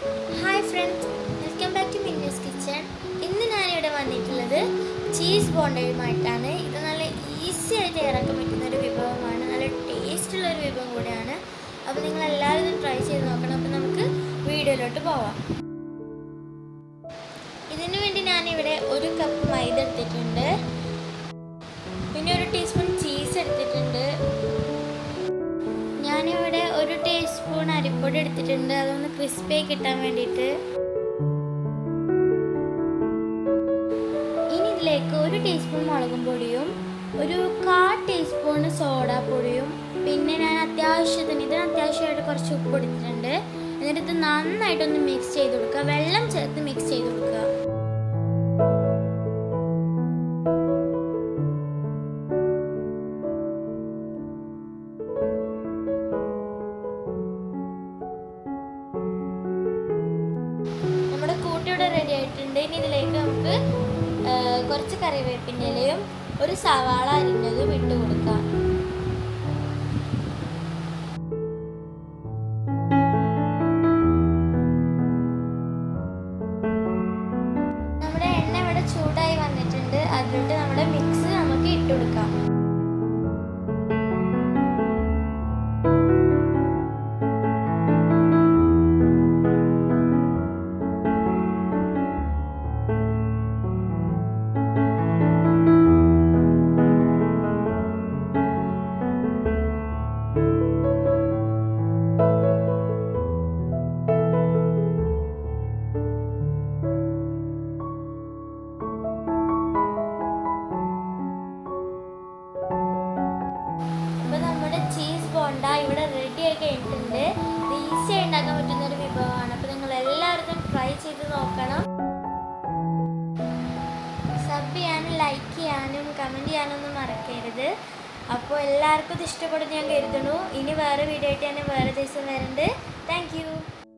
hi friends welcome back to Minnu's kitchen ഇന്ന് ഞാനിവിടെ വന്നിട്ടുള്ളത് ചീസ് ബോണ്ടയുമായിട്ടാണ് ഇത് നല്ല ഈസി ആയിട്ട് ഇറക്കാൻ പറ്റുന്ന ഒരു വിഭവമാണ് നല്ല ടേസ്റ്റുള്ള ഒരു വിഭവം കൂടിയാണ് അപ്പോൾ നിങ്ങൾ എല്ലാവരും ഇത് ട്രൈ ചെയ്ത് നോക്കണം അപ്പോൾ നമുക്ക് വീഡിയോയിലോട്ട് പോവാം ഇതിനു വേണ്ടി ഞാനിവിടെ ഒരു കപ്പ് മൈദ എടുത്തിട്ടുണ്ട് പിന്നെ ഒരു ടീസ്പൂൺ ചീസ് എടുത്തിട്ടുണ്ട് ഞാനിവിടെ ഒരു ടീസ്പൂൺ അരിപ്പൊടി എടുത്തിട്ടുണ്ട് അതൊന്ന് ക്രിസ്പി കിട്ടാൻ വേണ്ടിയിട്ട് ഇനി ഇതിലേക്ക് ഒരു ടീസ്പൂൺ മുളകും പൊടിയും ഒരു കാ ടീസ്പൂൺ സോഡാപ്പൊടിയും പിന്നെ ഞാൻ അത്യാവശ്യത്തിന് ഇതിന് അത്യാവശ്യമായിട്ട് കുറച്ച് ഉപ്പ് എടുത്തിട്ടുണ്ട് എന്നിട്ട് ഇത് നന്നായിട്ടൊന്ന് മിക്സ് ചെയ്ത് കൊടുക്കുക വെള്ളം ചേർത്ത് മിക്സ് ചെയ്ത് കൊടുക്കുക നമ്മുടെ കൂട്ടി ഇവിടെ റെഡി ആയിട്ടുണ്ട് ഇനി ഇതിലേക്ക് നമുക്ക് ആ, കുറച്ച് കറിവേപ്പിൻ്റെ ഇലയും ഒരു സവാള അരിഞ്ഞതും ഇട്ട് കൊടുക്കാം നമ്മുടെ എണ്ണ ഇവിടെ ചൂടായി വന്നിട്ടുണ്ട് അതിലോട്ട് നമ്മുടെ മിക്സ് നമുക്ക് ഇട്ട് കൊടുക്കാം അപ്പോൾ നമ്മുടെ ചീസ് ബോണ്ട ഇവിടെ റെഡി ആയി കഴിഞ്ഞിട്ടുണ്ട് ഇത് ഈസി ആയി ഉണ്ടാക്കാൻ പറ്റുന്ന ഒരു വിഭവമാണ് അപ്പോൾ നിങ്ങൾ എല്ലാവരും ട്രൈ ചെയ്ത് നോക്കണം സബ് ചെയ്യാനും ലൈക്ക് ചെയ്യാനും കമൻറ്റ് ചെയ്യാനൊന്നും മറക്കരുത് അപ്പോൾ എല്ലാവർക്കും ഇത് ഇഷ്ടപ്പെടും ഞാൻ കരുതുന്നു ഇനി വേറെ വീഡിയോ ആയിട്ട് ഞാൻ വേറെ ദിവസം വരുന്നുണ്ട് താങ്ക്